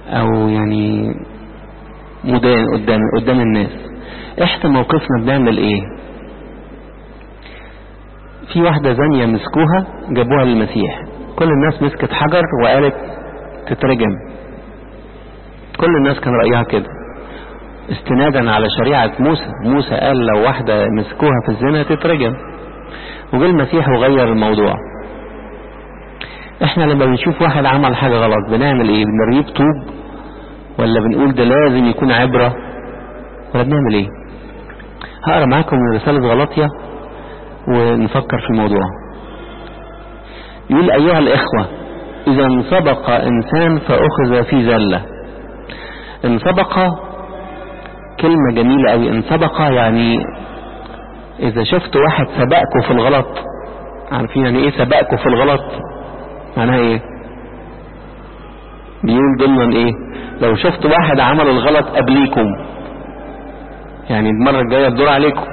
او يعني مدان قدام قدام الناس احنا موقفنا بنعمل ايه في واحدة زانية مسكوها جابوها للمسيح كل الناس مسكت حجر وقالت تترجم كل الناس كان رأيها كده استنادا على شريعة موسى موسى قال لو واحدة مسكوها في الزنا تترجم وجه المسيح وغير الموضوع احنا لما بنشوف واحد عمل حاجة غلط بنعمل ايه بنريه بطوب ولا بنقول ده لازم يكون عبرة ولا بنعمل ايه هقرا معاكم من رسالة غلطية ونفكر في الموضوع يقول ايها الاخوة اذا انسبق انسان فاخذ في زلة انسبق كلمة جميلة اوي انسبق يعني اذا شفت واحد سبقكوا في الغلط عارفين يعني ايه سبقكوا في الغلط معناها ايه بيقول ضمن ايه لو شفت واحد عمل الغلط قبليكم يعني المرة الجاية الدور عليكم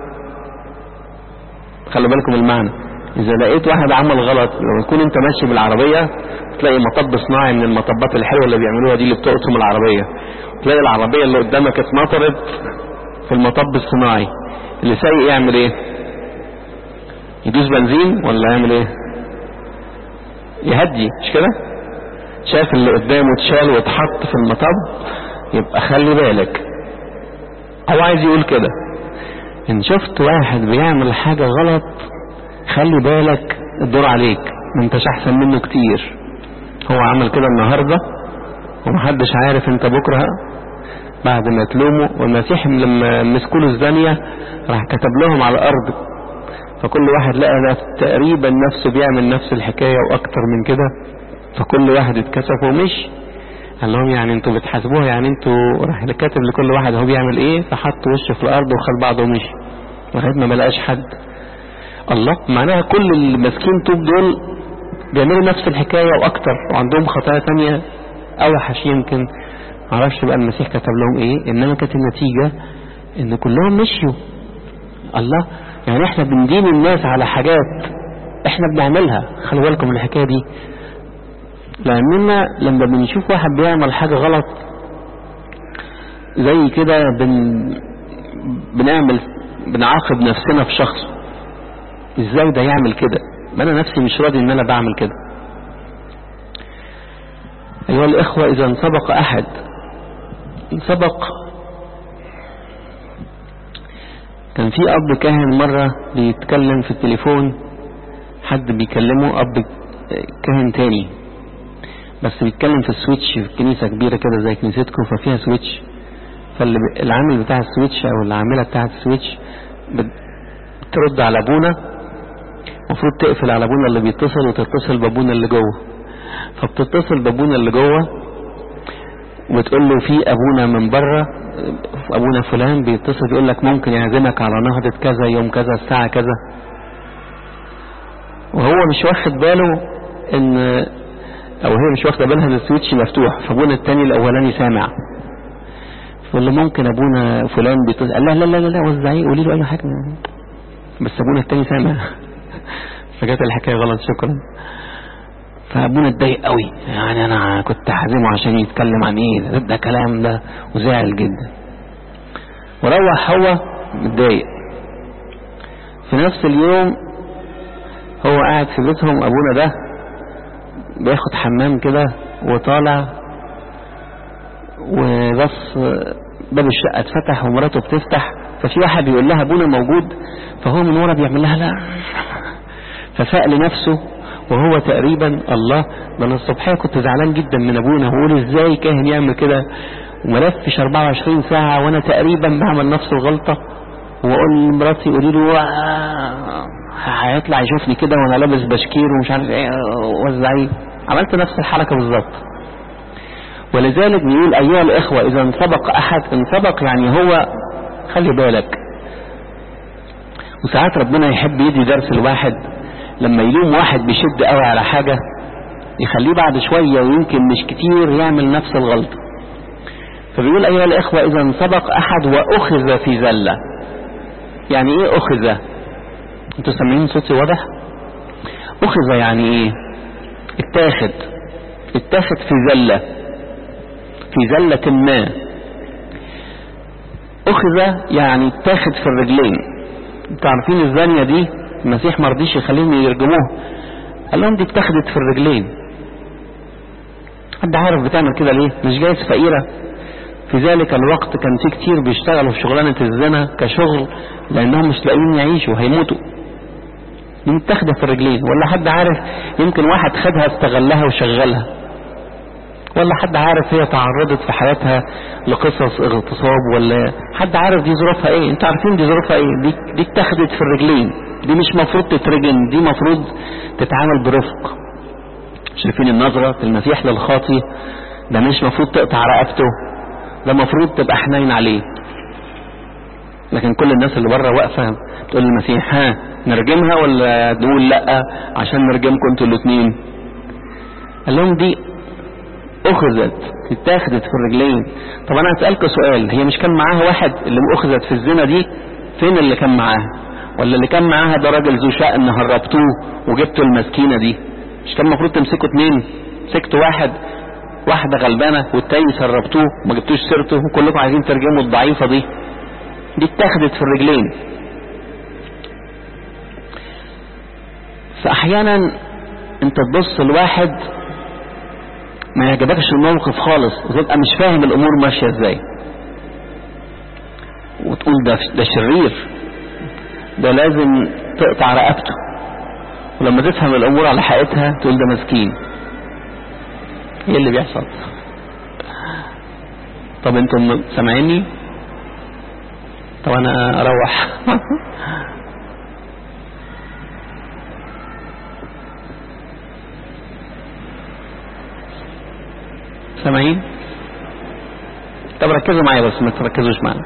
خلوا بالكم المعنى اذا لقيت واحد عمل غلط لو يكون انت ماشي بالعربية تلاقي مطب صناعي من المطبات الحلوة اللي بيعملوها دي اللي بتقسم العربية تلاقي العربية اللي قدامك اتنطرت في المطب الصناعي اللي سايق يعمل ايه يدوس بنزين ولا يعمل ايه يهدي مش كده شاف اللي قدامه اتشال واتحط في المطب يبقى خلي بالك هو عايز يقول كده ان شفت واحد بيعمل حاجة غلط خلي بالك الدور عليك ما انتش احسن منه كتير هو عمل كده النهاردة ومحدش عارف انت بكرة بعد ما تلومه والمسيح لما مسكوا له الزانية راح كتب لهم على الارض فكل واحد لقى تقريبا نفسه بيعمل نفس الحكاية واكتر من كده فكل واحد اتكسف ومشي قال لهم يعني انتوا بتحاسبوها يعني انتوا راح كاتب لكل واحد هو بيعمل ايه فحط وشه في الارض وخد بعضه ومشي لغايه ما ملقاش حد الله معناها كل اللي ماسكين طوب دول بيعملوا نفس الحكايه واكتر وعندهم خطايا ثانيه اوحش يمكن معرفش بقى المسيح كتب لهم ايه انما كانت النتيجه ان كلهم مشيوا الله يعني احنا بندين الناس على حاجات احنا بنعملها خلوا بالكم من الحكايه دي لأننا لما بنشوف واحد بيعمل حاجة غلط زي كده بن بنعمل بنعاقب نفسنا في شخص ازاي ده يعمل كده ما انا نفسي مش راضي ان انا بعمل كده ايها الاخوة اذا انسبق احد انسبق كان في اب كاهن مرة بيتكلم في التليفون حد بيكلمه اب كاهن تاني بس بيتكلم في السويتش في كنيسة كبيرة كده زي كنيستكم ففيها سويتش فالعامل بتاع السويتش او العاملة بتاعة السويتش بترد على ابونا المفروض تقفل على ابونا اللي بيتصل وتتصل بابونا اللي جوه فبتتصل بابونا اللي جوه وتقول له في ابونا من بره ابونا فلان بيتصل يقول لك ممكن يعزمك على نهضة كذا يوم كذا الساعة كذا وهو مش واخد باله ان او هي مش واخده بالها ان السويتش مفتوح فابونا التاني الاولاني سامع فقال له ممكن ابونا فلان بيتصل قال لا لا لا لا وزعيه قولي له اي حاجه بس ابونا التاني سامع فجت الحكايه غلط شكرا فابونا اتضايق قوي يعني انا كنت هعزمه عشان يتكلم عن ايه ده, ده كلام ده وزعل جدا وروح هو متضايق في نفس اليوم هو قاعد في بيتهم ابونا ده بياخد حمام كده وطالع وبس باب الشقة اتفتح ومراته بتفتح ففي واحد بيقول لها ابونا موجود فهو من ورا بيعمل لها لا ففاق لنفسه وهو تقريبا الله ده انا الصبحيه كنت زعلان جدا من ابونا وقول ازاي كاهن يعمل كده وملفش 24 ساعة وانا تقريبا بعمل نفس الغلطة واقول لمراتي قولي له هيطلع يشوفني كده وانا لابس بشكير ومش عارف ايه وزعيه عملت نفس الحركة بالظبط ولذلك بيقول ايها الاخوة اذا انسبق احد انسبق يعني هو خلي بالك وساعات ربنا يحب يدي درس الواحد لما يلوم واحد بيشد قوي على حاجة يخليه بعد شوية ويمكن مش كتير يعمل نفس الغلطة فبيقول ايها الاخوة اذا انسبق احد واخذ في زلة يعني ايه اخذ انتوا سامعين صوتي واضح اخذ يعني ايه اتاخد اتاخد في زلة في زلة ما أخذ يعني اتاخد في الرجلين انتوا عارفين الزانية دي المسيح ما رضيش يخليهم يرجموه قال لهم دي اتاخدت في الرجلين حد عارف بتعمل كده ليه مش جايز فقيرة في ذلك الوقت كان في كتير بيشتغلوا في شغلانة الزنا كشغل لانهم مش لاقيين يعيشوا هيموتوا دي متاخده في الرجلين ولا حد عارف يمكن واحد خدها استغلها وشغلها ولا حد عارف هي تعرضت في حياتها لقصص اغتصاب ولا حد عارف دي ظروفها ايه انتوا عارفين دي ظروفها ايه دي دي اتاخدت في الرجلين دي مش مفروض تترجم دي مفروض تتعامل برفق شايفين النظرة المسيح للخاطي ده مش مفروض تقطع رقبته ده مفروض تبقى حنين عليه لكن كل الناس اللي بره واقفه تقول للمسيح ها نرجمها ولا نقول لا عشان نرجمكم انتوا الاثنين قال لهم دي اخذت اتاخدت في الرجلين طب انا هسألكوا سؤال هي مش كان معاها واحد اللي اخذت في الزنا دي فين اللي كان معاها ولا اللي كان معاها ده راجل ذو شأن هربتوه وجبتوا المسكينة دي مش كان المفروض تمسكوا اتنين مسكتوا واحد واحدة غلبانة والتاني سربتوه وما جبتوش سيرته وكلكم عايزين ترجموا الضعيفة دي دي اتاخدت في الرجلين فاحيانا انت تبص لواحد ما يعجبكش الموقف خالص وتبقى مش فاهم الامور ماشيه ازاي وتقول ده ده شرير ده لازم تقطع رقبته ولما تفهم الامور على حقيقتها تقول ده مسكين ايه اللي بيحصل طب انتم سامعيني طب انا اروح سامعين طب ركزوا معايا بس ما تركزوش معايا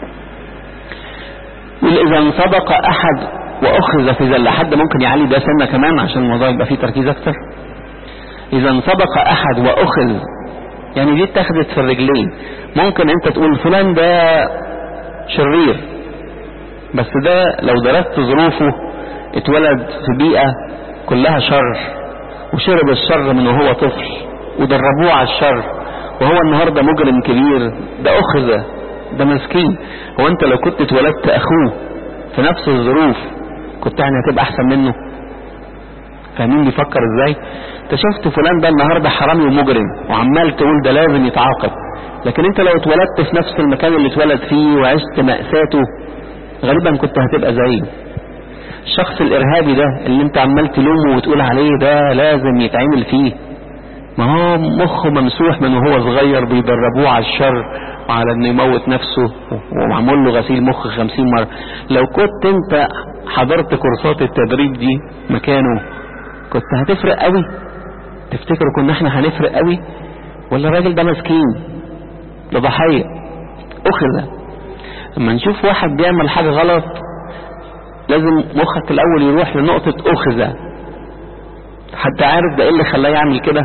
اذا انصدق احد واخذ في زله حد ممكن يعلي ده سنه كمان عشان الموضوع يبقى فيه تركيز اكتر اذا انصدق احد واخذ يعني دي اتخذت في الرجلين ممكن انت تقول فلان ده شرير بس ده لو درست ظروفه اتولد في بيئة كلها شر وشرب الشر من وهو طفل ودربوه على الشر وهو النهاردة مجرم كبير ده أخذ ده مسكين هو انت لو كنت اتولدت أخوه في نفس الظروف كنت يعني هتبقى أحسن منه فاهمين بيفكر ازاي انت شفت فلان ده النهاردة حرامي ومجرم وعمال تقول ده لازم يتعاقب لكن انت لو اتولدت في نفس المكان اللي اتولد فيه وعشت مأساته غالبا كنت هتبقى زيه الشخص الارهابي ده اللي انت عمال تلومه وتقول عليه ده لازم يتعمل فيه ما هو مخه ممسوح من وهو صغير بيدربوه على الشر وعلى انه يموت نفسه ومعمول له غسيل مخ خمسين مرة لو كنت انت حضرت كورسات التدريب دي مكانه كنت هتفرق قوي تفتكروا كنا احنا هنفرق قوي ولا الراجل ده مسكين ده ضحية اخذ لما نشوف واحد بيعمل حاجة غلط لازم مخك الاول يروح لنقطة اخذ حتى عارف ده ايه اللي خلاه يعمل كده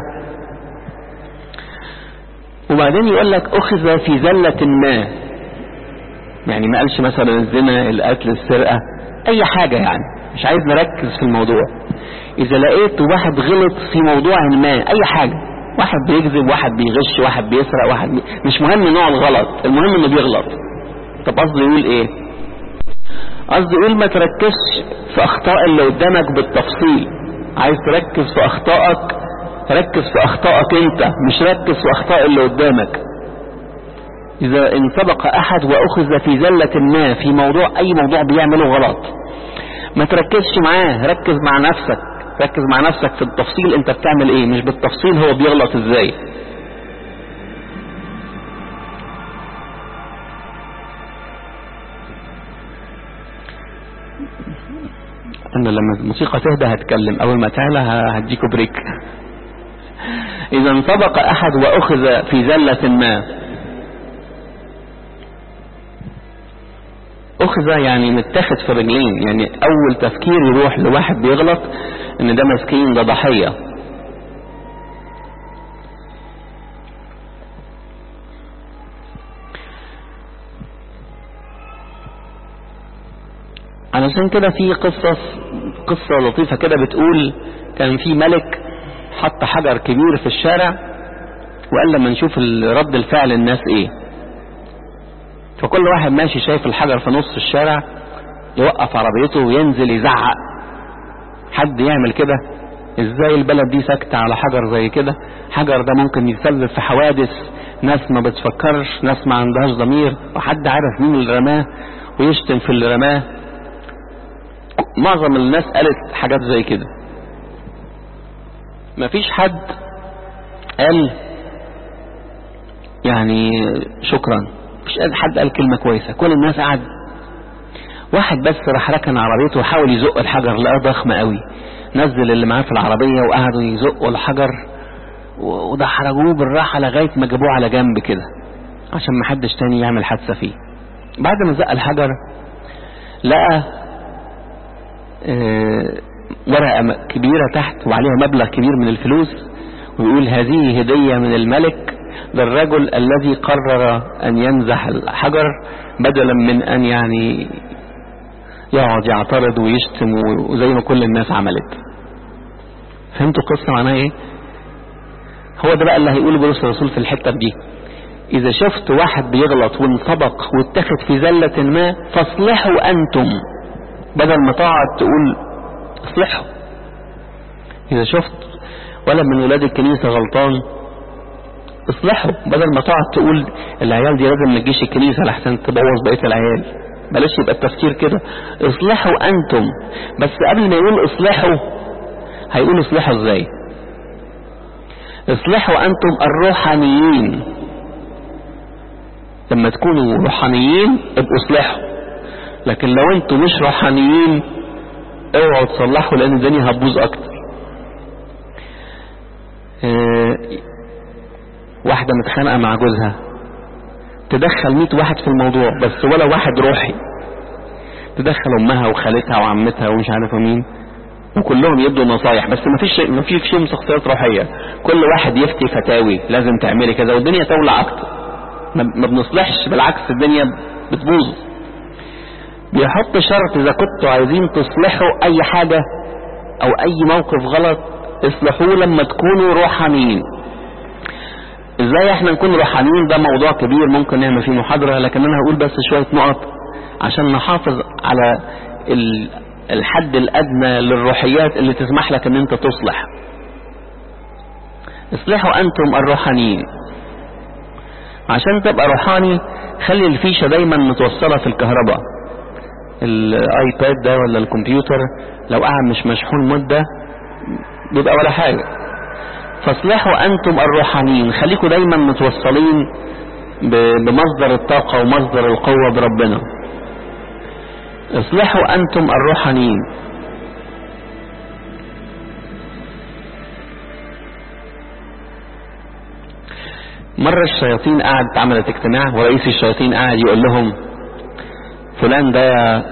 وبعدين يقول لك اخذ في زلة ما يعني ما قالش مثلا الزنا القتل السرقة اي حاجة يعني مش عايز نركز في الموضوع اذا لقيت واحد غلط في موضوع ما اي حاجة واحد بيكذب واحد بيغش واحد بيسرق واحد بي... مش مهم نوع الغلط المهم انه بيغلط طب قصدي يقول ايه قصدي يقول ما تركزش في اخطاء اللي قدامك بالتفصيل عايز تركز في اخطائك ركز في اخطائك انت مش ركز في اخطاء اللي قدامك اذا انسبق احد واخذ في زلة ما في موضوع اي موضوع بيعمله غلط ما تركزش معاه ركز مع نفسك ركز مع نفسك في التفصيل انت بتعمل ايه مش بالتفصيل هو بيغلط ازاي انا لما الموسيقى تهدى هتكلم اول ما تعلى هديكوا بريك اذا انطبق احد واخذ في زلة ما اخذ يعني متاخد في رجلين يعني اول تفكير يروح لواحد بيغلط ان ده مسكين ده ضحية علشان كده في قصص قصة لطيفة كده بتقول كان في ملك حط حجر كبير في الشارع وقال لما نشوف رد الفعل الناس ايه فكل واحد ماشي شايف الحجر في نص الشارع يوقف عربيته وينزل يزعق حد يعمل كده ازاي البلد دي ساكتة على حجر زي كده حجر ده ممكن يتسبب في حوادث ناس ما بتفكرش ناس ما عندهاش ضمير وحد عارف مين اللي رماه ويشتم في اللي رماه معظم الناس قالت حاجات زي كده مفيش حد قال يعني شكرا مش حد قال كلمة كويسة كل الناس قعد واحد بس راح ركن عربيته وحاول يزق الحجر لقاه ضخم قوي نزل اللي معاه في العربية وقعدوا يزقوا الحجر وده حرجوه بالراحة لغاية ما جابوه على جنب كده عشان ما حدش تاني يعمل حادثة فيه بعد ما زق الحجر لقى اه ورقة كبيرة تحت وعليها مبلغ كبير من الفلوس ويقول هذه هدية من الملك للرجل الذي قرر أن ينزح الحجر بدلا من أن يعني يقعد يعترض ويشتم وزي ما كل الناس عملت فهمتوا القصة معناها ايه هو ده بقى اللي هيقوله بولس الرسول في الحتة دي اذا شفت واحد بيغلط وانطبق واتخذ في زلة ما فاصلحوا انتم بدل ما تقعد تقول اصلحوا اذا شفت ولا من ولاد الكنيسة غلطان اصلحوا بدل ما تقعد تقول العيال دي لازم ما تجيش الكنيسة لحسن تبوظ بقية العيال بلاش يبقى التفكير كده اصلحوا انتم بس قبل ما يقول اصلحوا هيقول اصلحوا ازاي اصلحوا انتم الروحانيين لما تكونوا روحانيين ابقوا اصلحوا لكن لو انتم مش روحانيين اوعوا تصلحوا لان الدنيا هتبوظ اكتر اه واحدة متخانقة مع جوزها تدخل 100 واحد في الموضوع بس ولا واحد روحي تدخل امها وخالتها وعمتها ومش عارفه مين وكلهم يدوا نصايح بس ما فيش ما فيش فيهم شخصيات روحيه كل واحد يفتي فتاوي لازم تعملي كذا والدنيا تولع اكتر ما بنصلحش بالعكس الدنيا بتبوظ بيحط شرط اذا كنتوا عايزين تصلحوا اي حاجه او اي موقف غلط اصلحوه لما تكونوا روحانيين ازاي احنا نكون روحانيين ده موضوع كبير ممكن نعمل فيه محاضرة لكن انا هقول بس شوية نقط عشان نحافظ على الحد الادنى للروحيات اللي تسمح لك ان انت تصلح اصلحوا انتم الروحانيين عشان تبقى روحاني خلي الفيشة دايما متوصلة في الكهرباء الايباد ده ولا الكمبيوتر لو قاعد مش مشحون مدة بيبقى ولا حاجة فاصلحوا انتم الروحانيين خليكم دايما متوصلين بمصدر الطاقة ومصدر القوة بربنا اصلحوا انتم الروحانيين مرة الشياطين قعدت عملت اجتماع ورئيس الشياطين قاعد يقول لهم فلان ده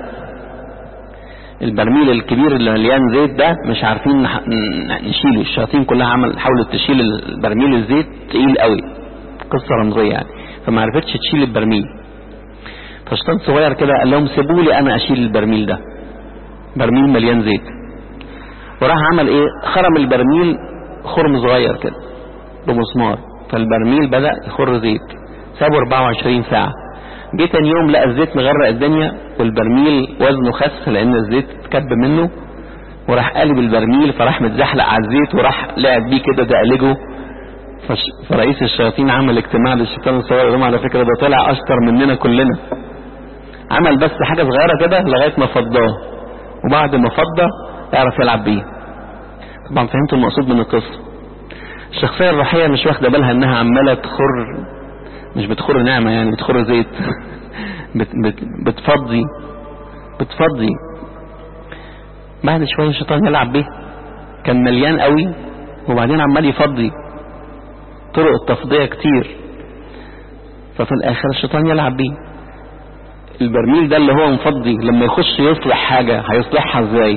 البرميل الكبير اللي مليان زيت ده مش عارفين نشيله الشياطين كلها عمل حاولت تشيل البرميل الزيت تقيل قوي قصة رمزية يعني فما عرفتش تشيل البرميل فشيطان صغير كده قال لهم سيبوا لي انا اشيل البرميل ده برميل مليان زيت وراح عمل ايه خرم البرميل خرم صغير كده بمسمار فالبرميل بدأ يخر زيت سابه 24 ساعة جه تاني يوم لقى الزيت مغرق الدنيا والبرميل وزنه خس لان الزيت اتكب منه وراح قالب البرميل فراح متزحلق على الزيت وراح لعب بيه كده دقلجه فرئيس الشياطين عمل اجتماع للشيطان الصغير لهم على فكرة ده طلع اشطر مننا كلنا عمل بس حاجة صغيرة كده لغاية ما فضاه وبعد ما فضى يعرف يلعب بيه طبعا فهمتوا المقصود من القصة الشخصية الروحية مش واخدة بالها انها عمالة تخر مش بتخر نعمة يعني بتخر زيت بت بت بتفضي بتفضي بعد شوية الشيطان يلعب بيه كان مليان قوي وبعدين عمال يفضي طرق التفضية كتير ففي الاخر الشيطان يلعب بيه البرميل ده اللي هو مفضي لما يخش يصلح حاجة هيصلحها ازاي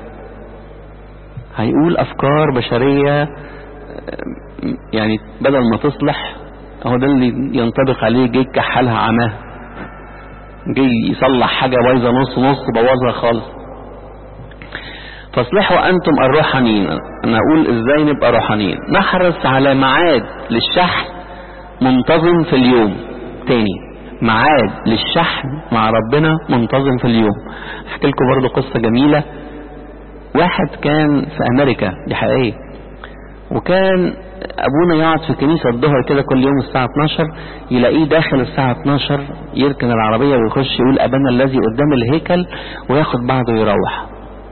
هيقول افكار بشرية يعني بدل ما تصلح هو ده اللي ينطبق عليه جه كحلها عماه جه يصلح حاجة بايظة نص نص بوظها خالص فاصلحوا انتم الروحانيين انا اقول ازاي نبقى روحانيين نحرص على ميعاد للشحن منتظم في اليوم تاني ميعاد للشحن مع ربنا منتظم في اليوم احكي لكم برضه قصة جميلة واحد كان في امريكا دي حقيقية وكان ابونا يقعد في كنيسة الظهر كده كل يوم الساعة 12 يلاقيه داخل الساعة 12 يركن العربية ويخش يقول ابانا الذي قدام الهيكل وياخد بعضه ويروح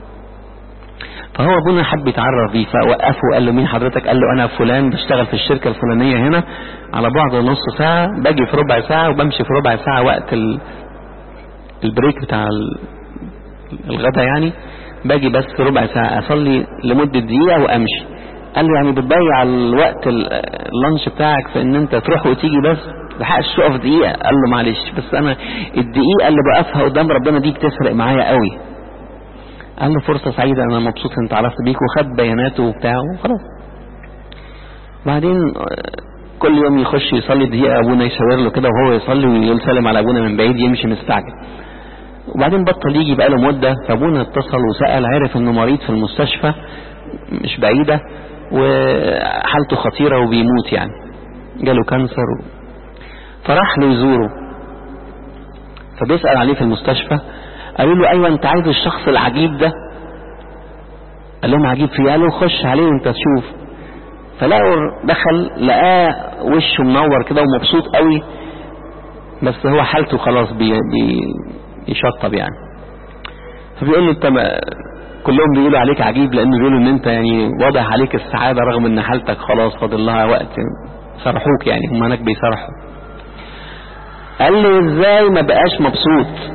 فهو ابونا حب يتعرف بيه فوقفه وقال له مين حضرتك قال له انا فلان بشتغل في الشركة الفلانية هنا على بعد نص ساعة باجي في ربع ساعة وبمشي في ربع ساعة وقت ال... البريك بتاع ال... الغدا يعني باجي بس في ربع ساعة اصلي لمدة دقيقة وامشي قال له يعني بتضيع الوقت اللانش بتاعك في ان انت تروح وتيجي بس لحقش تقف دقيقة قال له معلش بس انا الدقيقة اللي بقفها قدام ربنا دي بتفرق معايا قوي قال له فرصة سعيدة انا مبسوط انت عرفت بيك وخد بياناته وبتاعه وخلاص بعدين كل يوم يخش يصلي دقيقة ابونا يشاور له كده وهو يصلي ويقول سلم على ابونا من بعيد يمشي مستعجل وبعدين بطل يجي بقاله مدة فابونا اتصل وسأل عرف انه مريض في المستشفى مش بعيدة وحالته خطيرة وبيموت يعني جاله كانسر و... فراح له يزوره فبيسأل عليه في المستشفى قالوا له ايوه انت عايز الشخص العجيب ده قال لهم عجيب فيه قالوا خش عليه وانت تشوف فلقوا دخل لقاه وشه منور كده ومبسوط قوي بس هو حالته خلاص بي بي يشطب يعني فبيقول له انت ما كلهم بيقولوا عليك عجيب لان بيقولوا ان انت يعني واضح عليك السعادة رغم ان حالتك خلاص فاضل لها وقت صرحوك يعني هم هناك بيصرحوا قال لي ازاي ما بقاش مبسوط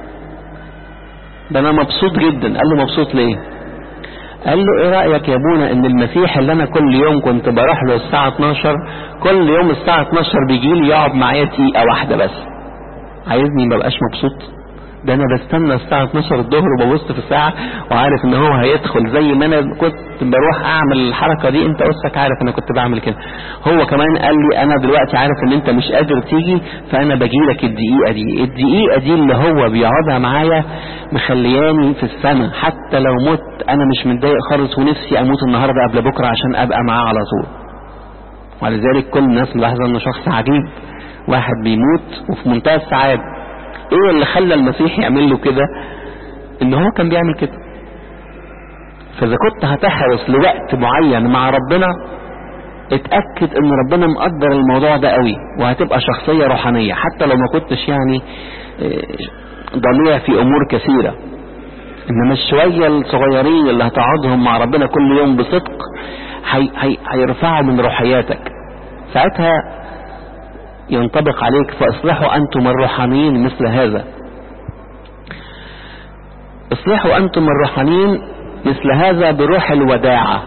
ده انا مبسوط جدا قال له مبسوط ليه قال له ايه رأيك يا ابونا ان المسيح اللي انا كل يوم كنت بروح له الساعة 12 كل يوم الساعة 12 بيجي لي يقعد معايا دقيقة واحدة بس عايزني ما بقاش مبسوط ده انا بستنى الساعة 12 الظهر وببص في الساعة وعارف ان هو هيدخل زي ما انا كنت بروح اعمل الحركة دي انت قصك عارف انا كنت بعمل كده هو كمان قال لي انا دلوقتي عارف ان انت مش قادر تيجي فانا باجي لك الدقيقة دي الدقيقة دي اللي هو بيقعدها معايا مخلياني في السماء حتى لو مت انا مش متضايق خالص ونفسي اموت النهاردة قبل بكرة عشان ابقى معاه على طول ولذلك كل الناس ملاحظة انه شخص عجيب واحد بيموت وفي منتهى السعادة ايه اللي خلى المسيح يعمل له كده ان هو كان بيعمل كده فاذا كنت هتحرص لوقت معين مع ربنا اتأكد ان ربنا مقدر الموضوع ده قوي وهتبقى شخصية روحانية حتى لو ما كنتش يعني ضليع في امور كثيرة انما الشوية الصغيرين اللي هتقعدهم مع ربنا كل يوم بصدق هي هي هيرفعوا من روحياتك ساعتها ينطبق عليك فاصلحوا أنتم الروحانيين مثل هذا اصلحوا أنتم الروحانيين مثل هذا بروح الوداعة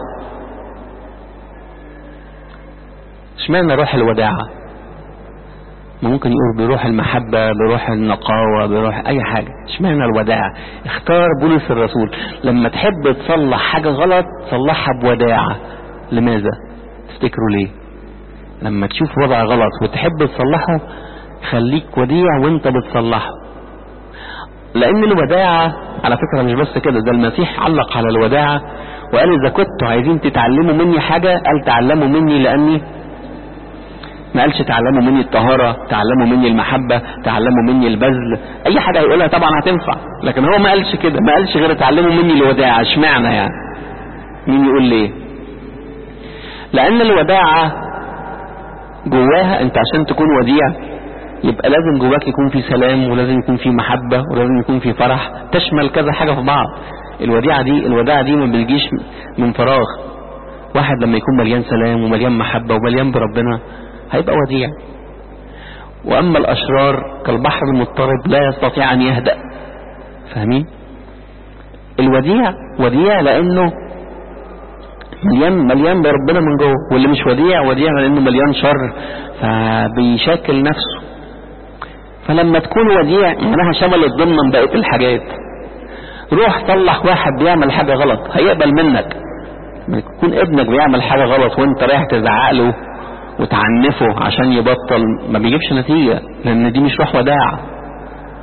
اشمعنى روح الوداعة ممكن يقول بروح المحبة بروح النقاوة بروح اي حاجة اشمعنى الوداعة اختار بولس الرسول لما تحب تصلح حاجة غلط صلحها بوداعة لماذا تفتكروا ليه لما تشوف وضع غلط وتحب تصلحه خليك وديع وانت بتصلحه لان الوداعة على فكرة مش بس كده ده المسيح علق على الوداعة وقال اذا كنتوا عايزين تتعلموا مني حاجة قال تعلموا مني لاني ما قالش تعلموا مني الطهارة تعلموا مني المحبة تعلموا مني البذل اي حاجة هيقولها طبعا هتنفع لكن هو ما قالش كده ما قالش غير تعلموا مني الوداعة اشمعنى يعني مين يقول ليه لان الوداعة جواها انت عشان تكون وديع يبقى لازم جواك يكون في سلام ولازم يكون في محبة ولازم يكون في فرح تشمل كذا حاجة في بعض الوديعة دي الوداعة دي ما بتجيش من فراغ واحد لما يكون مليان سلام ومليان محبة ومليان بربنا هيبقى وديع واما الاشرار كالبحر المضطرب لا يستطيع ان يهدأ فاهمين الوديع وديع لانه مليان مليان بربنا من جوه واللي مش وديع وديع لانه مليان شر فبيشكل نفسه فلما تكون وديع معناها شملت ضمن بقيه الحاجات روح صلح واحد بيعمل حاجه غلط هيقبل منك لما يكون ابنك بيعمل حاجه غلط وانت رايح تزعق له وتعنفه عشان يبطل ما بيجيبش نتيجه لان دي مش روح وداع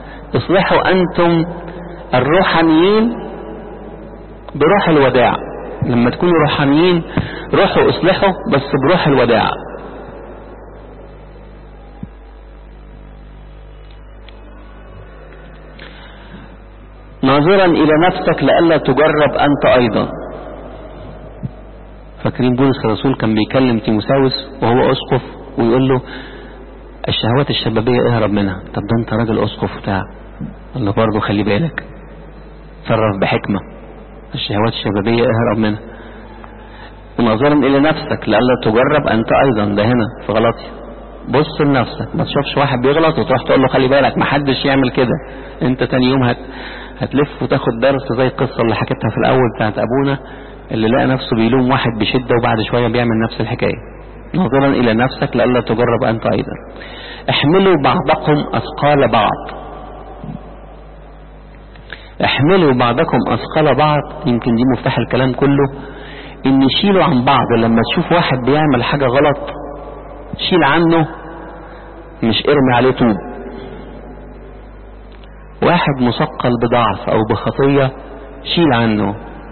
اصلحوا انتم الروحانيين بروح الوداع لما تكونوا روحانيين روحوا اصلحوا بس بروح الوداع ناظرا الى نفسك لئلا تجرب انت ايضا فاكرين بولس الرسول كان بيكلم تيموساوس وهو اسقف ويقول له الشهوات الشبابية اهرب منها طب ده انت راجل اسقف بتاع قال له برضه خلي بالك تصرف بحكمة الشهوات الشبابية اهرب منها ونظرا الى نفسك لئلا تجرب انت ايضا ده هنا في غلطي بص لنفسك ما تشوفش واحد بيغلط وتروح تقول له خلي بالك ما حدش يعمل كده انت تاني يوم هت هتلف وتاخد درس زي القصة اللي حكيتها في الاول بتاعت ابونا اللي لقى نفسه بيلوم واحد بشدة وبعد شوية بيعمل نفس الحكاية ناظرا الى نفسك لئلا تجرب انت ايضا احملوا بعضكم اثقال بعض احملوا بعضكم اثقال بعض يمكن دي مفتاح الكلام كله ان شيلوا عن بعض لما تشوف واحد بيعمل حاجة غلط شيل عنه مش ارمي عليه طوب واحد مثقل بضعف او بخطية شيل عنه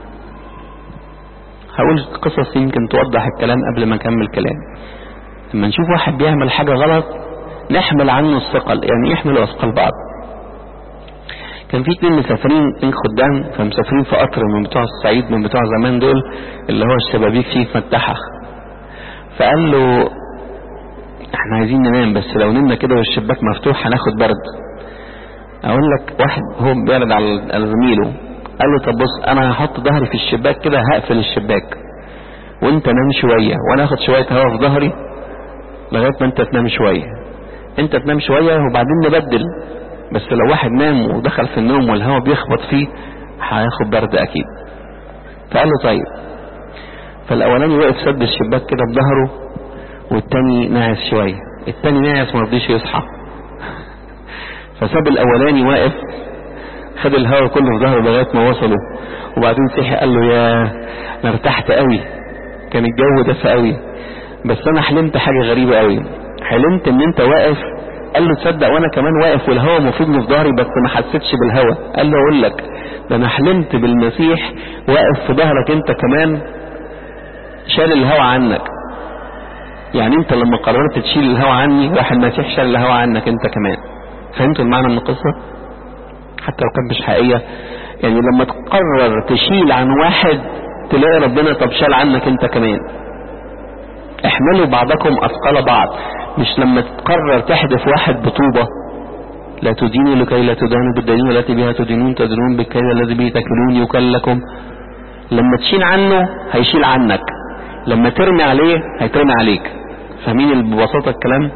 هقول قصص يمكن توضح الكلام قبل ما اكمل كلام لما نشوف واحد بيعمل حاجة غلط نحمل عنه الثقل يعني يحملوا اثقال بعض كان في اتنين مسافرين اتنين خدام فمسافرين في قطر من بتوع الصعيد من بتوع زمان دول اللي هو الشبابيك فيه مفتحة فقال له احنا عايزين ننام بس لو نمنا كده والشباك مفتوح هناخد برد اقول لك واحد هو بيرد على زميله قال له طب بص انا هحط ظهري في الشباك كده هقفل الشباك وانت نام شوية وانا اخد شوية هوا في ظهري لغاية ما انت تنام شوية انت تنام شوية وبعدين نبدل بس لو واحد نام ودخل في النوم والهواء بيخبط فيه هياخد برد اكيد فقال له طيب فالاولاني وقف سد الشباك كده بظهره والتاني ناعس شوية التاني ناعس ما رضيش يصحى فساب الاولاني واقف خد الهواء كله في ظهره لغايه ما وصلوا وبعدين صحي قال له يا انا ارتحت قوي كان الجو دافى قوي بس انا حلمت حاجه غريبه قوي حلمت ان انت واقف قال له تصدق وانا كمان واقف والهواء مفروضني في ظهري بس ما حسيتش بالهواء قال له اقول لك ده انا حلمت بالمسيح واقف في ظهرك انت كمان شال الهواء عنك يعني انت لما قررت تشيل الهواء عني راح المسيح شال الهواء عنك انت كمان فهمتوا المعنى من القصة حتى لو كانت مش حقيقية يعني لما تقرر تشيل عن واحد تلاقي ربنا طب شال عنك انت كمان احملوا بعضكم اثقال بعض مش لما تقرر تحدف واحد بطوبة لا تدينوا لكي لا تدانوا بالدين والتي بها تدينون تدينون بالكيد الذي به تكلون يكل لكم لما تشيل عنه هيشيل عنك لما ترمي عليه هيترمي عليك فاهمين ببساطة الكلام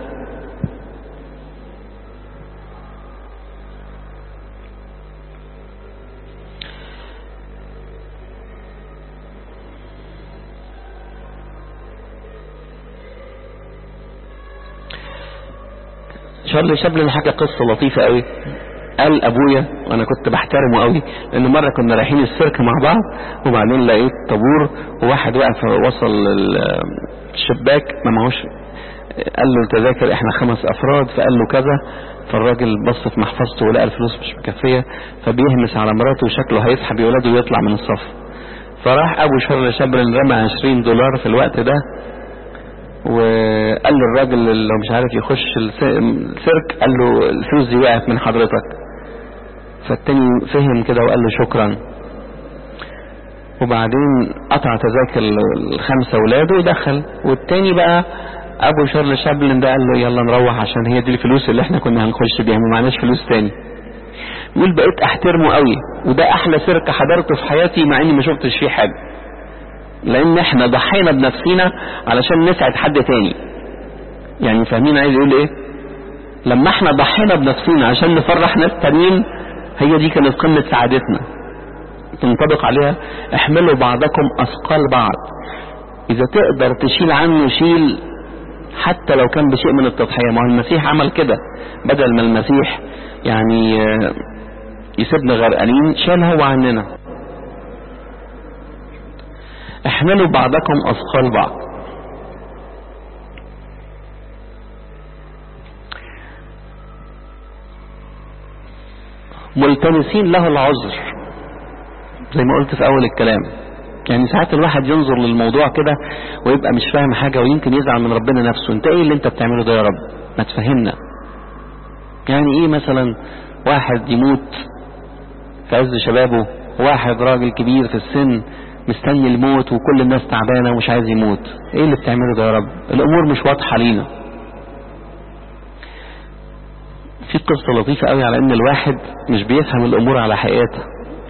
شارلي شابلن حكى قصة لطيفة قوي قال ابويا وانا كنت بحترمه قوي لان مرة كنا رايحين السيرك مع بعض وبعدين لقيت طابور وواحد واقف وصل الشباك ما معهوش قال له التذاكر احنا خمس افراد فقال له كذا فالراجل بص في محفظته ولقى الفلوس مش مكفية فبيهمس على مراته وشكله هيسحب ولاده ويطلع من الصف فراح ابو شارلي شابلن رمى 20 دولار في الوقت ده وقال له الراجل اللي مش عارف يخش السيرك قال له الفلوس دي وقعت من حضرتك فالتاني فهم كده وقال له شكرا وبعدين قطع تذاكر الخمسة ولاده ودخل والتاني بقى ابو شارل شابلن ده قال له يلا نروح عشان هي دي الفلوس اللي احنا كنا هنخش بيها ما معناش فلوس تاني يقول بقيت احترمه قوي وده احلى سيرك حضرته في حياتي مع اني ما شفتش فيه حاجه لان احنا ضحينا بنفسنا علشان نسعد حد تاني يعني فاهمين عايز يقول ايه لما احنا ضحينا بنفسنا عشان نفرح ناس تانيين هي دي كانت قمة سعادتنا تنطبق عليها احملوا بعضكم اثقال بعض اذا تقدر تشيل عنه شيل حتى لو كان بشيء من التضحية ما هو المسيح عمل كده بدل ما المسيح يعني يسيبنا غرقانين شال هو عننا احملوا بعضكم اثقال بعض ملتمسين له العذر زي ما قلت في اول الكلام يعني ساعات الواحد ينظر للموضوع كده ويبقى مش فاهم حاجة ويمكن يزعل من ربنا نفسه انت ايه اللي انت بتعمله ده يا رب ما تفهمنا يعني ايه مثلا واحد يموت في عز شبابه واحد راجل كبير في السن مستني الموت وكل الناس تعبانة ومش عايز يموت ايه اللي بتعمله ده يا رب الامور مش واضحة لينا في قصة لطيفة قوي على ان الواحد مش بيفهم الامور على حقيقتها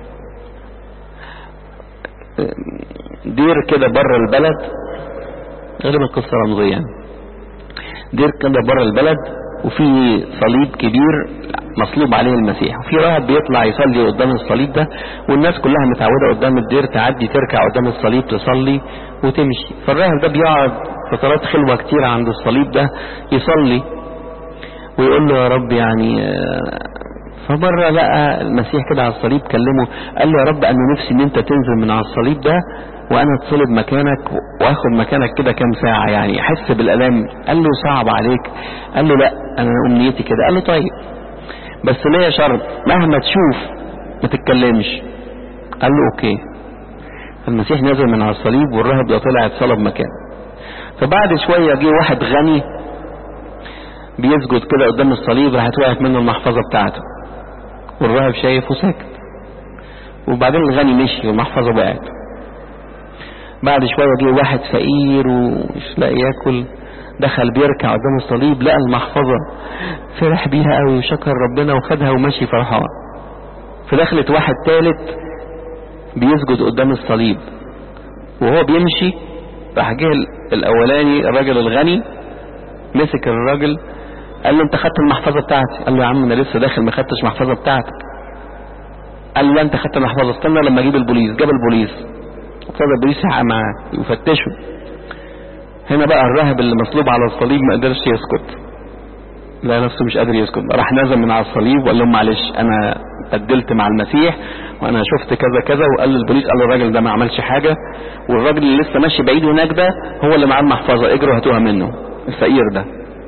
دير كده بره البلد غالبا قصة رمزية يعني دير كده بره البلد وفي صليب كبير مصلوب عليه المسيح وفي راهب بيطلع يصلي قدام الصليب ده والناس كلها متعودة قدام الدير تعدي تركع قدام الصليب تصلي وتمشي فالراهب ده بيقعد فترات خلوة كتير عند الصليب ده يصلي ويقول له يا رب يعني فمرة لقى المسيح كده على الصليب كلمه قال له يا رب انا نفسي ان انت تنزل من على الصليب ده وانا اتصلب مكانك واخد مكانك كده كام ساعة يعني احس بالالام قال له صعب عليك قال له لا انا امنيتي كده قال له طيب بس ليا شرط مهما تشوف ما تتكلمش قال له اوكي المسيح نزل من على الصليب والراهب ده طلع اتصلب مكانه فبعد شوية جه واحد غني بيسجد كده قدام الصليب راحت وقعت منه المحفظة بتاعته والراهب شايف وساكت وبعدين الغني مشي والمحفظة وقعت بعد شوية جه واحد فقير ومش لاقي ياكل دخل بيركع قدام الصليب لقى المحفظة فرح بيها قوي وشكر ربنا وخدها ومشي فرحان فدخلت واحد ثالث بيسجد قدام الصليب وهو بيمشي راح جه الاولاني الراجل الغني مسك الراجل قال له انت خدت المحفظة بتاعتي قال له يا عم انا لسه داخل ما خدتش محفظة بتاعتك قال له لا انت خدت المحفظة استنى لما اجيب البوليس جاب البوليس ابتدى البوليس يحقق معاه يفتشه هنا بقى الراهب اللي مصلوب على الصليب ما قدرش يسكت لا نفسه مش قادر يسكت راح نزل من على الصليب وقال لهم معلش انا بدلت مع المسيح وانا شفت كذا كذا وقال للبوليس قال له الراجل ده ما عملش حاجة والراجل اللي لسه ماشي بعيد هناك ده هو اللي معاه المحفظة اجروا هاتوها منه الفقير ده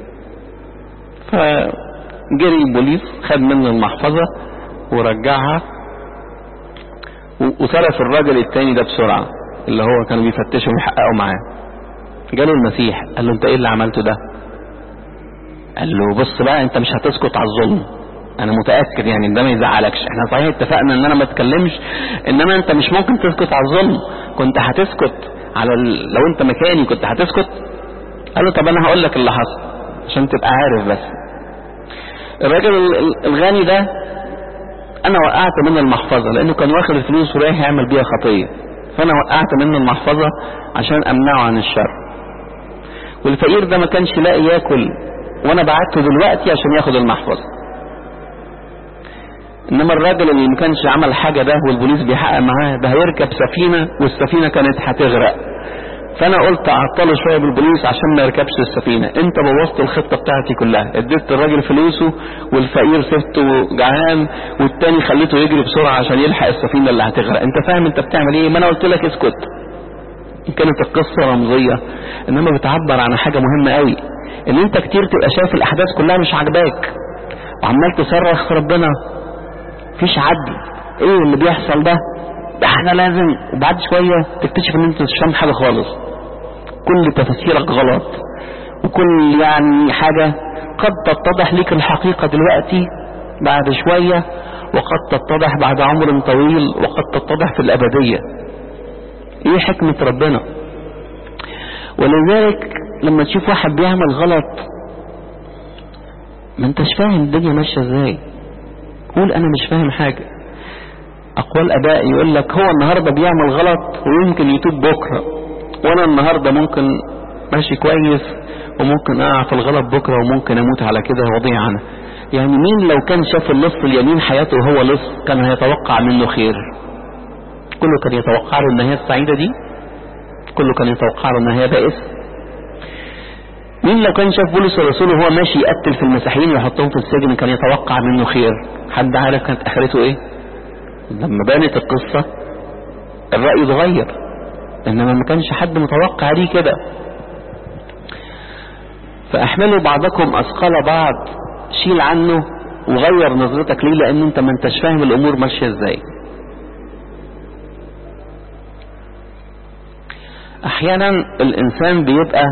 فجري البوليس خد منه المحفظة ورجعها وصرف الراجل التاني ده بسرعة اللي هو كانوا بيفتشوا ويحققوا معاه جاله المسيح قال له انت ايه اللي عملته ده قال له بص بقى انت مش هتسكت على الظلم انا متأكد يعني ده ما يزعلكش احنا صحيح اتفقنا ان انا ما اتكلمش انما انت مش ممكن تسكت على الظلم كنت هتسكت على ال... لو انت مكاني كنت هتسكت قال له طب انا هقول لك اللي حصل عشان تبقى عارف بس الراجل الغني ده انا وقعت منه المحفظة لانه كان واخد الفلوس ورايح يعمل بيها خطية فانا وقعت منه المحفظة عشان امنعه عن الشر والفقير ده ما كانش لاقي ياكل وانا بعته دلوقتي عشان ياخد المحفظة انما الراجل اللي ما كانش عمل حاجة ده والبوليس بيحقق معاه ده هيركب سفينة والسفينة كانت هتغرق فانا قلت اعطله شوية بالبوليس عشان ما يركبش السفينة انت بوظت الخطة بتاعتي كلها اديت الراجل فلوسه والفقير سبته جعان والتاني خليته يجري بسرعة عشان يلحق السفينة اللي هتغرق انت فاهم انت بتعمل ايه ما انا قلت لك اسكت كانت القصة رمزية انما بتعبر عن حاجة مهمة قوي ان انت كتير تبقى شايف الاحداث كلها مش عاجباك وعمال تصرخ في ربنا مفيش عدل ايه اللي بيحصل ده ده احنا لازم وبعد شوية تكتشف ان انت مش فاهم حاجة خالص كل تفسيرك غلط وكل يعني حاجة قد تتضح لك الحقيقة دلوقتي بعد شوية وقد تتضح بعد عمر طويل وقد تتضح في الأبدية ايه حكمة ربنا ولذلك لما تشوف واحد بيعمل غلط ما انتش فاهم الدنيا ماشية ازاي قول انا مش فاهم حاجة اقوال اباء يقول لك هو النهاردة بيعمل غلط ويمكن يتوب بكرة وانا النهاردة ممكن ماشي كويس وممكن اقع في الغلط بكرة وممكن اموت على كده وضيع عنه يعني مين لو كان شاف اللص اليمين حياته وهو لص كان هيتوقع منه خير كله كان يتوقع له النهاية السعيدة دي كله كان يتوقع له النهاية بائس مين لو كان شاف بولس الرسول وهو ماشي يقتل في المسيحيين ويحطهم في السجن كان يتوقع منه خير حد عارف كانت اخرته ايه لما بانت القصة الرأي اتغير انما ما كانش حد متوقع ليه كده فاحملوا بعضكم اثقال بعض شيل عنه وغير نظرتك ليه لان انت ما انتش فاهم الامور ماشيه ازاي احيانا الانسان بيبقى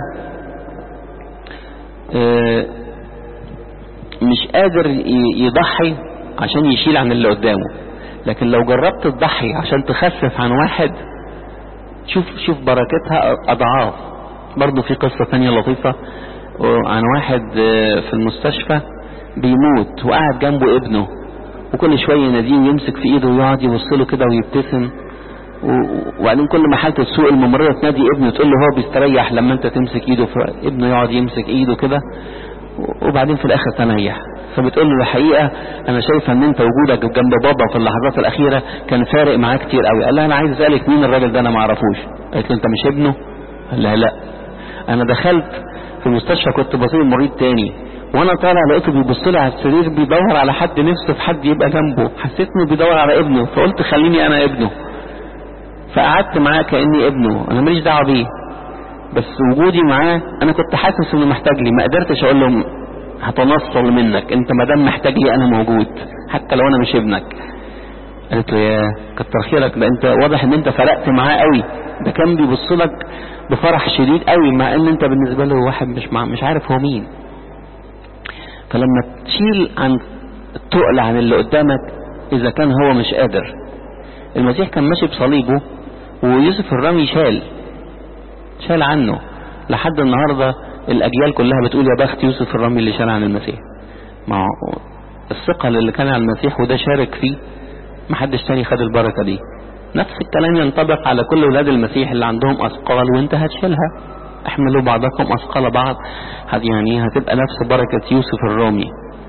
اه مش قادر يضحي عشان يشيل عن اللي قدامه لكن لو جربت تضحي عشان تخفف عن واحد شوف شوف بركتها اضعاف برضو في قصة تانية لطيفة عن واحد في المستشفى بيموت وقاعد جنبه ابنه وكل شوية يناديه يمسك في ايده ويقعد يبص له كده ويبتسم وبعدين كل ما حالته تسوق الممرضة تنادي ابنه تقول له هو بيستريح لما انت تمسك ايده فابنه يقعد يمسك ايده كده وبعدين في الاخر تنيح فبتقول له الحقيقة انا شايفة ان انت وجودك جنب بابا في اللحظات الاخيرة كان فارق معاه كتير قوي قال لها انا عايز اسألك مين الراجل ده انا ما اعرفوش قالت له انت مش ابنه قال لها لا انا دخلت في المستشفى كنت بصير مريض تاني وانا طالع لقيته بيبص لي على السرير بيدور على حد نفسه في حد يبقى جنبه حسيت انه بيدور على ابنه فقلت خليني انا ابنه فقعدت معاه كاني ابنه انا ماليش دعوه بيه بس وجودي معاه انا كنت حاسس انه محتاج لي ما قدرتش اقول له هتنصل منك انت ما دام محتاج لي انا موجود حتى لو انا مش ابنك قالت له يا كتر خيرك ده انت واضح ان انت فرقت معاه قوي ده كان بيبص لك بفرح شديد قوي مع ان انت بالنسبه له واحد مش مع مش عارف هو مين فلما تشيل عن التقل عن اللي قدامك اذا كان هو مش قادر المسيح كان ماشي بصليبه ويوسف الرمي شال شال عنه لحد النهارده الاجيال كلها بتقول يا بخت يوسف الرمي اللي شال عن المسيح ما الثقل اللي كان على المسيح وده شارك فيه محدش تاني خد البركه دي نفس الكلام ينطبق على كل ولاد المسيح اللي عندهم اثقال وانت هتشيلها احملوا بعضكم اثقال بعض يعني هتبقى نفس بركة يوسف الرومي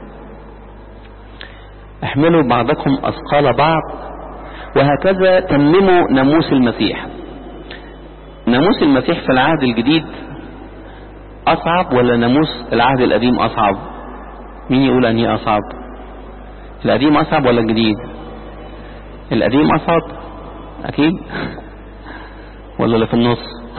احملوا بعضكم اثقال بعض وهكذا تمموا ناموس المسيح ناموس المسيح في العهد الجديد اصعب ولا ناموس العهد القديم اصعب مين يقول انهي اصعب القديم اصعب ولا الجديد القديم اصعب اكيد ولا اللي في النص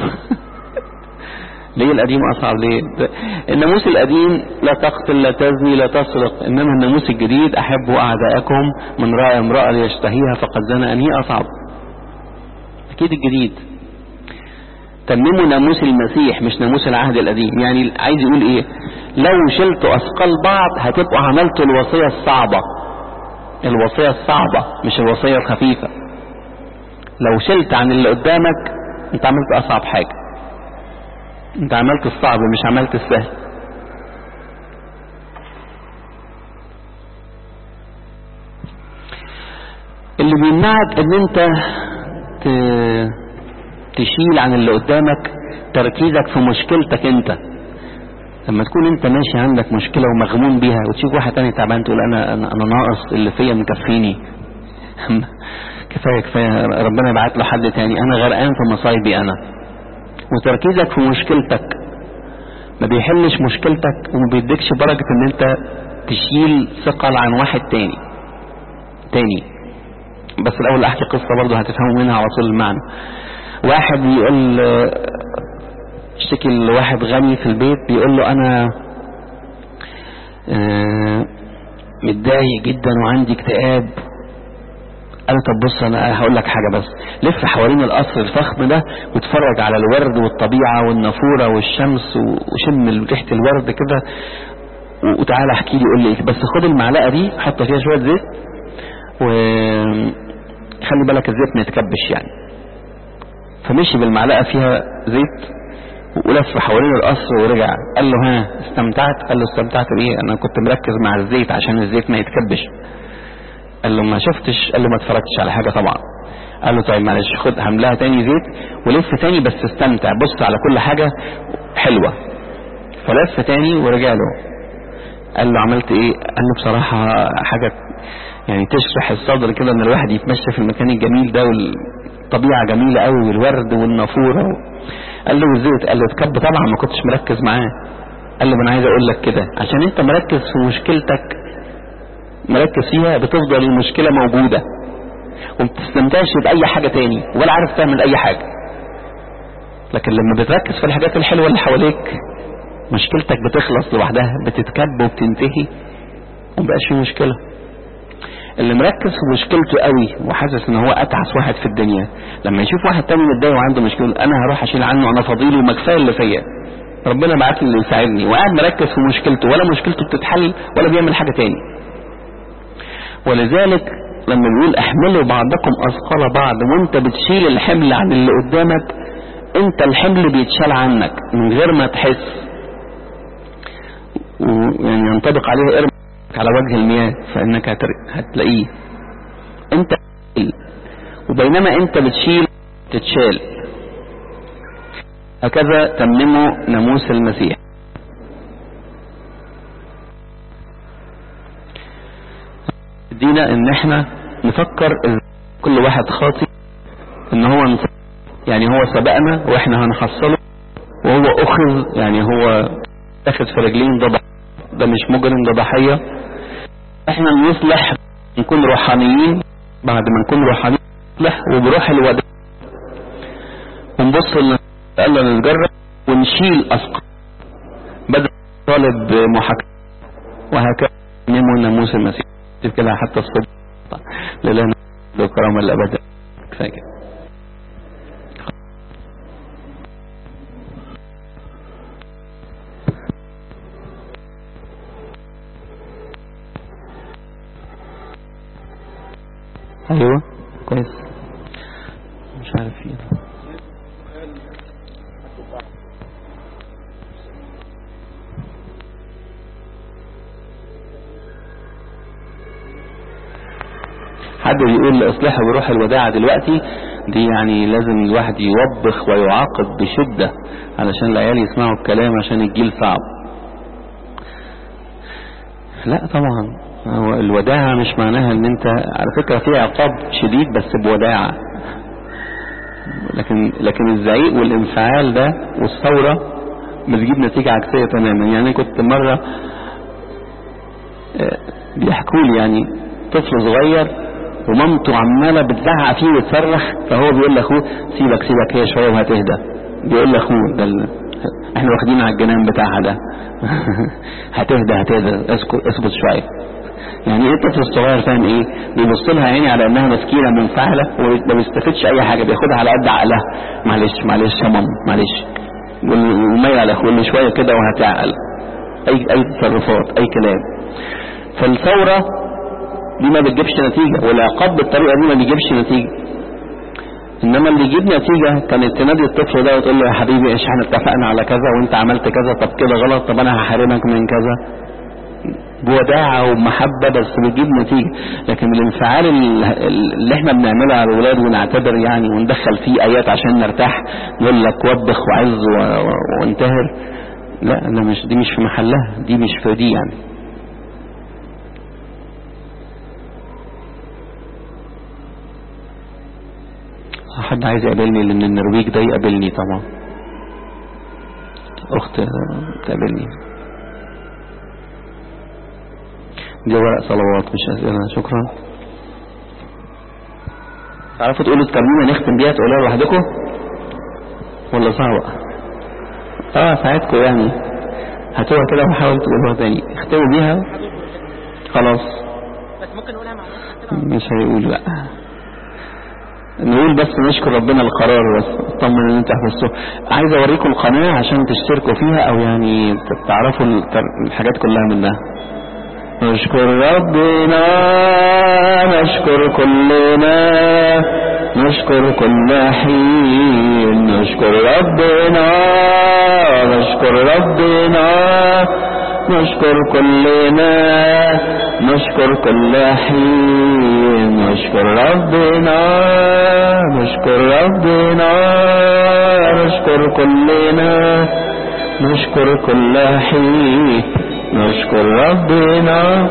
ليه القديم اصعب ليه الناموس القديم لا تقتل لا تزني لا تسرق انما الناموس الجديد احبوا اعداءكم من راى امراه ليشتهيها فقد زنى انهي اصعب اكيد الجديد تمموا ناموس المسيح مش ناموس العهد القديم يعني عايز يقول ايه لو شلتوا اثقال بعض هتبقوا عملتوا الوصيه الصعبه الوصيه الصعبه مش الوصيه الخفيفه لو شلت عن اللي قدامك انت عملت اصعب حاجه انت عملت الصعب مش عملت السهل اللي بيمنعك ان انت تشيل عن اللي قدامك تركيزك في مشكلتك انت لما تكون انت ماشي عندك مشكلة ومغموم بيها وتشوف واحد تاني تعبان تقول انا انا, أنا ناقص اللي فيا مكفيني كفاية كفاية ربنا يبعت له حد تاني انا غرقان في مصايبي انا وتركيزك في مشكلتك ما بيحلش مشكلتك وما بيديكش بركة ان انت تشيل ثقل عن واحد تاني تاني بس الاول احكي قصة برضه هتفهموا منها على طول المعنى واحد بيقول اشتكي لواحد غني في البيت بيقول له انا اه متضايق جدا وعندي اكتئاب قال طب بص انا هقول لك حاجه بس لف حوالين القصر الفخم ده واتفرج على الورد والطبيعه والنافوره والشمس وشم ريحه الورد كده وتعالى احكي لي قول لي بس خد المعلقه دي حط فيها شويه زيت وخلي بالك الزيت ما يتكبش يعني فمشي بالمعلقه فيها زيت ولف حوالين القصر ورجع قال له ها استمتعت قال له استمتعت بايه انا كنت مركز مع الزيت عشان الزيت ما يتكبش قال له ما شفتش قال له ما اتفرجتش على حاجة طبعا قال له طيب معلش خد هملاها تاني زيت ولف تاني بس استمتع بص على كل حاجة حلوة فلف تاني ورجع له قال له عملت ايه قال له بصراحة حاجة يعني تشرح الصدر كده ان الواحد يتمشى في المكان الجميل ده والطبيعة جميلة قوي والورد والنافورة قال له والزيت قال له اتكب طبعا ما كنتش مركز معاه قال له انا عايز اقول لك كده عشان انت مركز في مشكلتك مركز فيها بتفضل المشكلة موجودة وما بتستمتعش بأي حاجة تاني ولا عارف تعمل أي حاجة لكن لما بتركز في الحاجات الحلوة اللي حواليك مشكلتك بتخلص لوحدها بتتكب وبتنتهي ومبقاش في مشكلة اللي مركز في مشكلته قوي وحاسس ان هو اتعس واحد في الدنيا لما يشوف واحد تاني متضايق وعنده مشكله انا هروح اشيل عنه انا فضيلي وما كفايه اللي فيا ربنا بعت لي اللي يساعدني وقاعد مركز في مشكلته ولا مشكلته بتتحل ولا بيعمل حاجه تاني ولذلك لما بيقول احملوا بعضكم اثقال بعض وانت بتشيل الحمل عن اللي قدامك انت الحمل بيتشال عنك من غير ما تحس ويعني ينطبق عليه ارمك على وجه المياه فانك هتلاقيه انت وبينما انت بتشيل تتشال هكذا تمموا ناموس المسيح دينا ان احنا نفكر كل واحد خاطئ ان هو نص... يعني هو سبقنا واحنا هنحصله وهو اخذ يعني هو اخذ في رجلين ده ده مش مجرم ده ضحية احنا نصلح نكون روحانيين بعد ما نكون روحانيين نصلح وبروح الوداع ونبص قال نتجرب ونشيل أثقال بدل طالب محاكمة وهكذا نمو ناموس المسيح كده حتى الصبح لله الكرامة الأبد كفاية كده ايوه كويس مش عارف ايه حد بيقول اصلحوا بروح الوداعة دلوقتي دي يعني لازم الواحد يوبخ ويعاقب بشدة علشان العيال يسمعوا الكلام عشان الجيل صعب لا طبعا هو الوداعة مش معناها ان انت على فكرة في عقاب شديد بس بوداعة لكن لكن الزعيق والانفعال ده والثورة بتجيب نتيجة عكسية تماما يعني كنت مرة بيحكوا لي يعني طفل صغير ومامته عمالة بتزعق فيه وتصرخ فهو بيقول لاخوه سيبك سيبك هي شوية وهتهدى بيقول لاخوه ده ال... احنا واخدين على الجنان بتاعها ده هتهدى هتهدى اسكت اثبت شوية يعني ايه الطفل الصغير فاهم ايه بيبص لها عيني على انها مسكينه منفعله وما بيستفدش اي حاجه بياخدها على قد عقلها معلش معلش يا ماما معلش وميل على كل شويه كده وهتعقل اي اي تصرفات اي كلام فالثوره دي ما بتجيبش نتيجه والعقاب بالطريقه دي ما بيجيبش نتيجه انما اللي يجيب نتيجه كانت تنادي الطفل ده وتقول له يا حبيبي ايش احنا اتفقنا على كذا وانت عملت كذا طب كده غلط طب انا هحرمك من كذا بوداعة ومحبة بس بتجيب نتيجة لكن الانفعال اللي احنا بنعمله على الولاد ونعتبر يعني وندخل فيه ايات عشان نرتاح نقول لك وبخ وعز وانتهر لا ده مش دي مش في محلها دي مش في دي يعني حد عايز يقابلني اللي من النرويج ده يقابلني طبعا اخت تقابلني دي ورق صلوات مش أسئلة شكرا تعرفوا تقولوا الترميمة نختم بيها تقولوها لوحدكم ولا صعبة اه ساعدكم يعني هاتوها كده وحاول تقولوها تاني اختموا بيها خلاص بس ممكن نقولها مع نفسنا مش هيقول لا نقول بس نشكر ربنا القرار بس اطمن ان انت حفظته عايز اوريكم القناة عشان تشتركوا فيها او يعني تعرفوا الحاجات كلها منها نشكر ربنا نشكر كلنا نشكر كل حين نشكر ربنا نشكر ربنا نشكر كلنا نشكر كل حين نشكر ربنا نشكر ربنا نشكر كلنا نشكر كل حين نشكر ربنا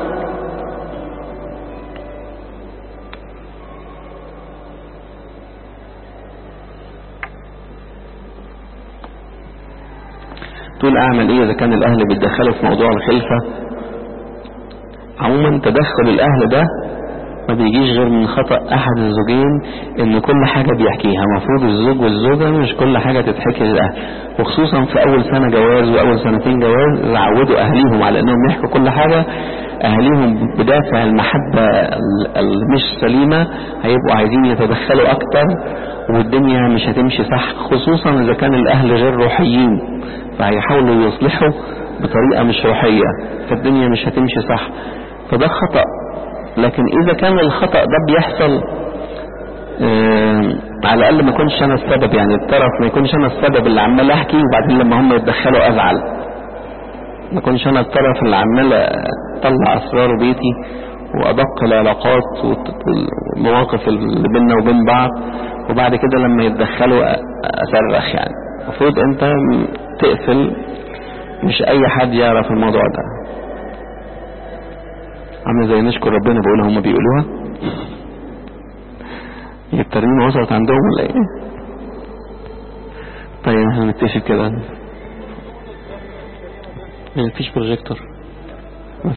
تقول اعمل ايه اذا كان الاهل بيتدخلوا في موضوع الخلفة عموما تدخل الاهل ده ما بيجيش غير من خطأ احد الزوجين ان كل حاجة بيحكيها المفروض الزوج والزوجة مش كل حاجة تتحكي للاهل وخصوصا في اول سنة جواز واول سنتين جواز يعودوا اهليهم على انهم يحكوا كل حاجة اهاليهم بدافع المحبة ال- المش سليمة هيبقوا عايزين يتدخلوا اكتر والدنيا مش هتمشي صح خصوصا اذا كان الاهل غير روحيين فهيحاولوا يصلحوا بطريقة مش روحية فالدنيا مش هتمشي صح فده خطأ لكن اذا كان الخطأ ده بيحصل آه، على الاقل ما يكونش انا السبب يعني الطرف ما يكونش انا السبب اللي عمال احكي وبعدين لما هم يتدخلوا ازعل ما يكونش انا الطرف اللي عمال اطلع اسرار بيتي وادق العلاقات والمواقف اللي بيننا وبين بعض وبعد كده لما يتدخلوا أ- اصرخ يعني المفروض انت تقفل مش اي حد يعرف الموضوع ده عامل زي نشكر ربنا بقول هم بيقولوها هي الترميم وصلت عندهم ولا ايه طيب احنا نتفق كده مفيش بروجيكتور